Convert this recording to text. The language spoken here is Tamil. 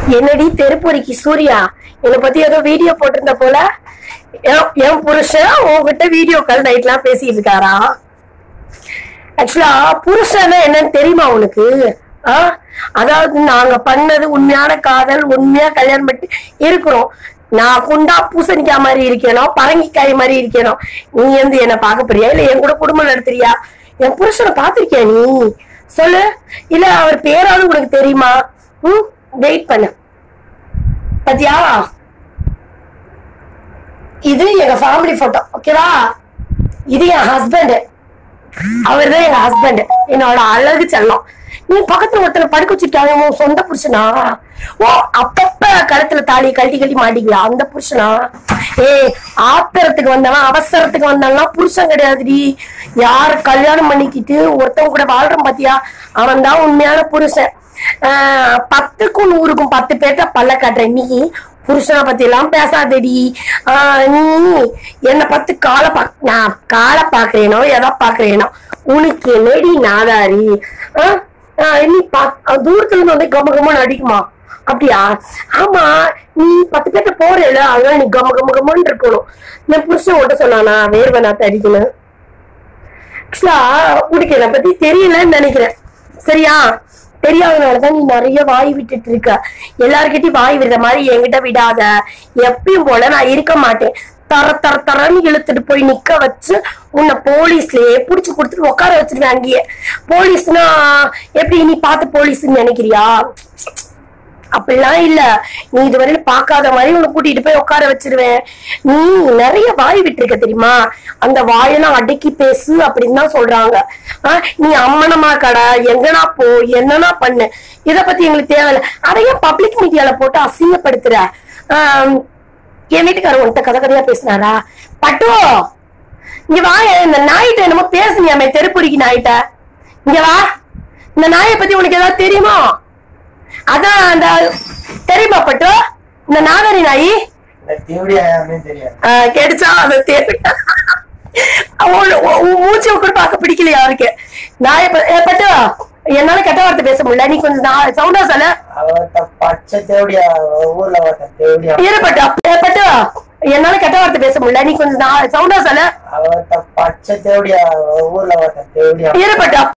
என்னடி தெருப்பொறிக்கு சூர்யா என்னை பத்தி ஏதோ வீடியோ போட்டிருந்த போல என்- என் புருஷன் உன்கிட்ட வீடியோ கால் நைட்லாம் பேசிட்டு இருக்காரா ஆக்சுவலா புருஷன் என்னன்னு தெரியுமா உனக்கு ஆ? அதாவது நாங்க பண்ணது உண்மையான காதல் உண்மையா கல்யாணம் பண்ணி இருக்கிறோம் நான் குண்டா பூசணிக்காய் மாதிரி இருக்கணும் பரங்கிக்காய் மாதிரி இருக்கணும் நீ வந்து என்ன பார்க்க போறியா இல்ல என் கூட குடும்பம் நடத்துறியா என் புருஷனை பாத்திருக்கியா நீ சொல்லு இல்ல அவர் பேராவது உனக்கு தெரியுமா ம் வெயிட் பண்ணு பாத்தியா இது எங்க ஃபேமிலி போட்டோ ஓகேவா இது என் ஹஸ்பண்ட் அவர்தான் எங்க ஹஸ்பண்ட் என்னோட அழகு செல்லம் நீ பக்கத்துல ஒருத்தனை படுக்க வச்சுட்டாங்க உன் சொந்த புருஷனா ஓ அப்பப்ப கழுத்துல தாலி கழட்டி கழட்டி மாட்டிங்களா அந்த புருஷனா ஏய் ஆத்திரத்துக்கு வந்தவன் அவசரத்துக்கு வந்தாங்கன்னா புருஷன் கிடையாதுடி யார் கல்யாணம் பண்ணிக்கிட்டு ஒருத்தன் கூட வாழ்றான் பாத்தியா அவன் தான் உண்மையான புருஷன் ஆஹ் பத்துக்கும் நூறுக்கும் பத்து பேர்ட்ட பல்ல காட்டுற நீ புருஷனை பத்தி எல்லாம் பேசாதடி ஆஹ் நீ என்னை பத்து காலை பா நான் காலை பாக்குறேனோ எதை பாக்குறேனோ உனக்கு என்னடி நாதாரி ஆஹ் ஆஹ் நீ பா அஹ் தூரத்துல இருந்து வந்து கம கமன்னு அடிக்குமா அப்படியா ஆமா நீ பத்து பேர்ட்ட போறேல அதனால நீ கம கம கமன்னு இருக்கணும் என் புருஷன் ஓட்ட சொன்னானா வேர்வை நாத்த அடிக்கணும் ஆக்சுவலா உனக்கு என்னை பத்தி தெரியலன்னு நினைக்கிறேன் சரியா தெரியாதனாலதான் நீ நிறைய வாய் விட்டுட்டு இருக்க எல்லார்கிட்டயும் வாய் விடுற மாதிரி என்கிட்ட விடாத எப்பயும் போல நான் இருக்க மாட்டேன் தர தர தரன்னு இழுத்துட்டு போய் நிக்க வச்சு உன்னை போலீஸ்லயே புடிச்சு கொடுத்துட்டு உட்கார வச்சிருவேன் அங்கேயே போலீஸ்னா எப்படி நீ பார்த்து போலீஸ்ன்னு நினைக்கிறியா அப்படிலாம் இல்ல நீ இதுவரையில பார்க்காத மாதிரி உன்னை கூட்டிட்டு போய் உட்கார வச்சிருவேன் நீ நிறைய வாய் விட்டுருக்க தெரியுமா அந்த வாயெல்லாம் அடக்கி பேசு அப்படின்னு தான் சொல்றாங்க ஆஹ் நீ அம்மனமா கடை எங்கனா போ என்னன்னா பண்ணு இத பத்தி எங்களுக்கு தேவையில்ல அதையே பப்ளிக் மீடியால போட்டு அசிங்கப்படுத்துற ஆஹ் என் வீட்டுக்காரர் உன்கிட்ட கதை கதையா பேசினாரா பட்டு இங்க வா இந்த நாயிட்ட என்னமோ பேசுனியாமே தெருப்புடிக்கு நாயிட்ட இங்க வா இந்த நாயை பத்தி உனக்கு ஏதாவது தெரியுமா அதான் அந்த தெரியுமா பட்டு இந்த நாகரி நாயி இந்த தேவடியா யாருன்னு தெரியாது ஆஹ் கிடைச்சா அது தேவை அவன் உ- உன் மூச்சை கூட பார்க்க பிடிக்கலையா அவருக்கு நாய ப- ஏ, பட்டு என்னால கெட்ட வார்த்தை பேச முடியல நீ கொஞ்சம் சவுண்டா சொல்ல அவர்கிட்ட பச்சை தேவடியா ஊர்ல ஒருத்தன் தேவடியா இரு பட்டு ஏ, பட்டு என்னால கெட்ட வார்த்தை பேச முடியல நீ கொஞ்சம் சவுண்டா சொல்ல அவர்கிட்ட பச்சை தேவடியா ஊர்ல ஒருத்தன் தேவடியா இரு பட்டு